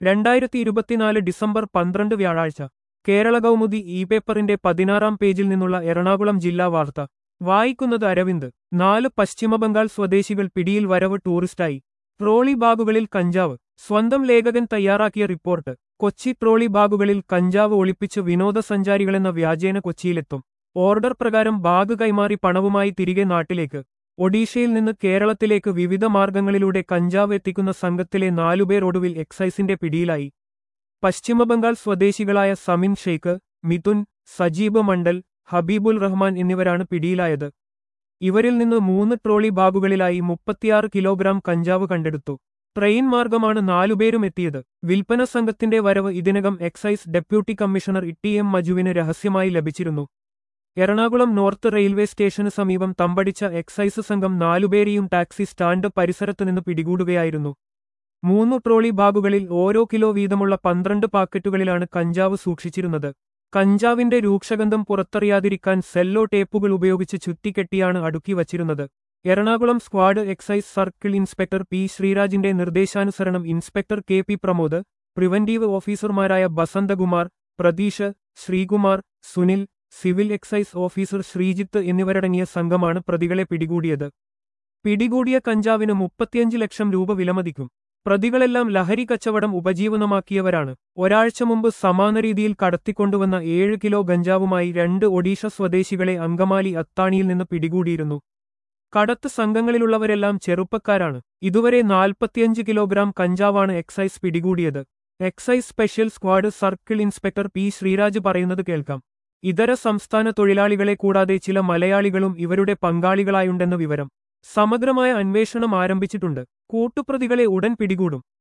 രണ്ടായിരത്തി ഇരുപത്തിനാല് ഡിസംബർ പന്ത്രണ്ട് വ്യാഴാഴ്ച കേരള കൗമുദി ഇ പേപ്പറിന്റെ പതിനാറാം പേജിൽ നിന്നുള്ള എറണാകുളം ജില്ലാ വാർത്ത വായിക്കുന്നത് അരവിന്ദ് നാല് പശ്ചിമബംഗാൾ സ്വദേശികൾ പിടിയിൽ വരവ് ടൂറിസ്റ്റായി ട്രോളി ബാഗുകളിൽ കഞ്ചാവ് സ്വന്തം ലേഖകൻ തയ്യാറാക്കിയ റിപ്പോർട്ട് കൊച്ചി ട്രോളി ബാഗുകളിൽ കഞ്ചാവ് ഒളിപ്പിച്ച് വിനോദസഞ്ചാരികളെന്ന വ്യാജേന കൊച്ചിയിലെത്തും ഓർഡർ പ്രകാരം ബാഗ് കൈമാറി പണവുമായി തിരികെ നാട്ടിലേക്ക് ഒഡീഷയിൽ നിന്ന് കേരളത്തിലേക്ക് വിവിധ മാർഗങ്ങളിലൂടെ കഞ്ചാവ് എത്തിക്കുന്ന സംഘത്തിലെ നാലുപേർ ഒടുവിൽ എക്സൈസിന്റെ പിടിയിലായി പശ്ചിമബംഗാൾ സ്വദേശികളായ സമിൻ ഷെയ്ഖ് മിഥുൻ സജീബ് മണ്ഡൽ ഹബീബുൽ റഹ്മാൻ എന്നിവരാണ് പിടിയിലായത് ഇവരിൽ നിന്ന് മൂന്ന് ട്രോളി ബാഗുകളിലായി മുപ്പത്തിയാറ് കിലോഗ്രാം കഞ്ചാവ് കണ്ടെടുത്തു ട്രെയിൻ മാർഗമാണ് നാലുപേരും എത്തിയത് വിൽപ്പന സംഘത്തിന്റെ വരവ് ഇതിനകം excise deputy commissioner E T M മജുവിന് രഹസ്യമായി ലഭിച്ചിരുന്നു എറണാകുളം നോർത്ത് റെയിൽവേ സ്റ്റേഷന് സമീപം തമ്പടിച്ച എക്സൈസ് സംഘം നാലുപേരെയും ടാക്സി സ്റ്റാൻഡ് പരിസരത്ത് നിന്ന് പിടികൂടുകയായിരുന്നു മൂന്നു ട്രോളി ബാഗുകളിൽ ഓരോ കിലോ വീതമുള്ള പന്ത്രണ്ട് പാക്കറ്റുകളിലാണ് കഞ്ചാവ് സൂക്ഷിച്ചിരുന്നത് കഞ്ചാവിന്റെ രൂക്ഷഗന്ധം പുറത്തറിയാതിരിക്കാൻ സെല്ലോ ടേപ്പുകൾ ഉപയോഗിച്ച് ചുറ്റിക്കെട്ടിയാണ് അടുക്കി വച്ചിരുന്നത് Ernakulam squad excise circle inspector P ശ്രീരാജിന്റെ നിർദ്ദേശാനുസരണം inspector K P Pramod preventive ഓഫീസർമാരായ Basanthakumar Pratheesh Sreekumar Sunil civil excise officer Sreejith എന്നിവരടങ്ങിയ സംഘമാണ് പ്രതികളെ പിടികൂടിയത് പിടികൂടിയ കഞ്ചാവിന് മുപ്പത്തിയഞ്ച് ലക്ഷം രൂപ വിലമതിക്കും പ്രതികളെല്ലാം ലഹരി കച്ചവടം ഉപജീവനമാക്കിയവരാണ് ഒരാഴ്ച മുമ്പ് സമാന രീതിയിൽ കടത്തിക്കൊണ്ടുവന്ന ഏഴ് കിലോ ഗഞ്ചാവുമായി രണ്ട് ഒഡീഷ സ്വദേശികളെ അങ്കമാലി അത്താണിയിൽ നിന്ന് പിടികൂടിയിരുന്നു കടത്ത് സംഘങ്ങളിലുള്ളവരെല്ലാം ചെറുപ്പക്കാരാണ് ഇതുവരെ നാൽപ്പത്തിയഞ്ച് കിലോഗ്രാം കഞ്ചാവാണ് എക്സൈസ് പിടികൂടിയത് excise special squad circle inspector P Sreeraj പറയുന്നത് കേൾക്കാം ഇതര സംസ്ഥാന തൊഴിലാളികളെ കൂടാതെ ചില മലയാളികളും ഇവരുടെ പങ്കാളികളായുണ്ടെന്ന് വിവരം സമഗ്രമായ അന്വേഷണം ആരംഭിച്ചിട്ടുണ്ട് കൂട്ടുപ്രതികളെ ഉടൻ പിടികൂടും